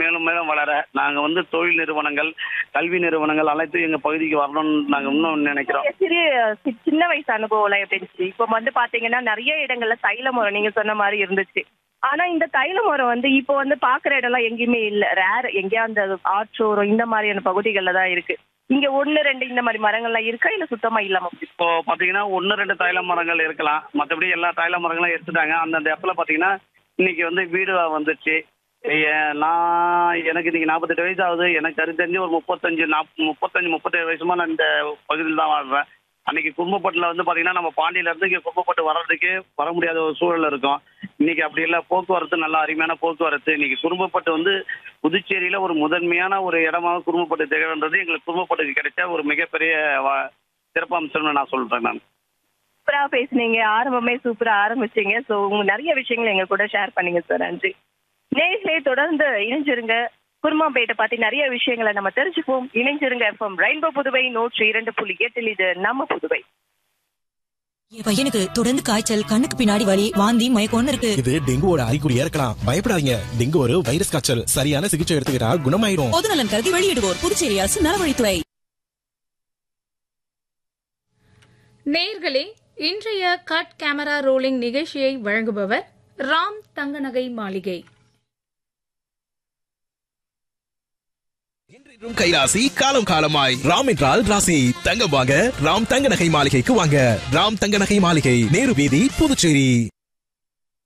மேலும் மேலும் வளர நாங்க வந்து தொழில் நிறுவனங்கள் கல்வி நிறுவனங்கள் அனைத்து எங்க பகுதிக்கு வரணும்னு நாங்க இன்னும் நினைக்கிறோம் சிறிய சி- சின்ன வயசு அனுபவம்லாம் எப்படி இருந்துச்சு இப்போ வந்து பாத்தீங்கன்னா நிறைய இடங்கள்ல தைல மரம் நீங்க சொன்ன மாதிரி இருந்துச்சு ஆனா இந்த தைல மரம் வந்து இப்போ வந்து பாக்குற இடம்லாம் எங்கேயுமே இல்ல ரேர் எங்கேயா அந்த ஆற்றோரம் இந்த மாதிரியான பகுதிகள்ல தான் இருக்கு இங்க ஒண்ணு ரெண்டு இந்த மாதிரி மரங்கள்லாம் இருக்கா இல்ல சுத்தமா இல்லாம போச்சு? இப்போ பாத்தீங்கன்னா ஒன்னு ரெண்டு தைல மரங்கள் இருக்கலாம் மற்றபடி எல்லா தைல மரங்களும் எடுத்துட்டாங்க அந்தந்த இடத்துல பாத்தீங்கன்னா இன்னைக்கு வந்து வீடு வந்துச்சு ஏ- நான் எனக்கு இன்னைக்கு நாற்பத்தெட்டு வயசு ஆகுது எனக்கு கரு தெரிஞ்சு ஒரு முப்பத்தஞ்சு நாப் முப்பத்தஞ்சு முப்பத்தேழு வயசுமா நான் இந்த பகுதியில் தான் வாழ்றேன் அன்னைக்கு குடும்பப்பட்டில் வந்து பாத்தீங்கன்னா நம்ம பாண்டியில இருந்து இங்கே குடும்பப்பட்டு வர்றதுக்கு வர முடியாத ஒரு சூழல் இருக்கும் இன்னைக்கு அப்படி இல்லை போக்குவரத்து நல்ல அருமையான போக்குவரத்து இன்னைக்கு குடும்பப்பட்டு வந்து புதுச்சேரியில ஒரு முதன்மையான ஒரு இடமாக குடும்பப்பட்டு திகழ்ன்றது எங்களுக்கு குடும்பப்பட்டுக்கு கிடைச்ச ஒரு மிகப்பெரிய வ- சிறப்பம்சம்னு நான் சொல்றேன் நான் சூப்பரா பேசுனீங்க ஆரம்பமே சூப்பரா ஆரம்பிச்சீங்க சோ உங்க நிறைய விஷயங்களை எங்க கூட ஷேர் பண்ணீங்க சார் நன்றி நேர்களே தொடர்ந்து இணைஞ்சிருங்க குருமாம்பேட்டை பத்தி நிறைய விஷயங்களை நம்ம தெரிஞ்சுப்போம் இணைஞ்சிருங்க எஃப்எம் ரெயின்போ புதுவை நூற்றி இரண்டு புள்ளி எட்டில் இது நம்ம புதுவை என் பையனுக்கு தொடர்ந்து காய்ச்சல் கண்ணுக்கு பின்னாடி வலி வாந்தி மயக்கம்னு இருக்கு இது டெங்குவோட அறிகுறியா இருக்கலாம் பயப்படாதீங்க டெங்கு ஒரு வைரஸ் காய்ச்சல் சரியான சிகிச்சை எடுத்துக்கிட்டா குணமாயிடும் பொதுநலன் கருதி வெளியிடுவோர் புதுச்சேரி அரசு நலவழித்துறை நேர்களே இன்றைய கட் கேமரா ரோலிங் நிகழ்ச்சியை வழங்குபவர் ராம் தங்கநகை மாளிகை என்றென்றும் கைராசி காலம் காலமாய் ராம் என்றால் ராசி தங்கம் வாங்க ராம் தங்க நகை மாளிகைக்கு வாங்க ராம் தங்க நகை மாளிகை நேரு வீதி புதுச்சேரி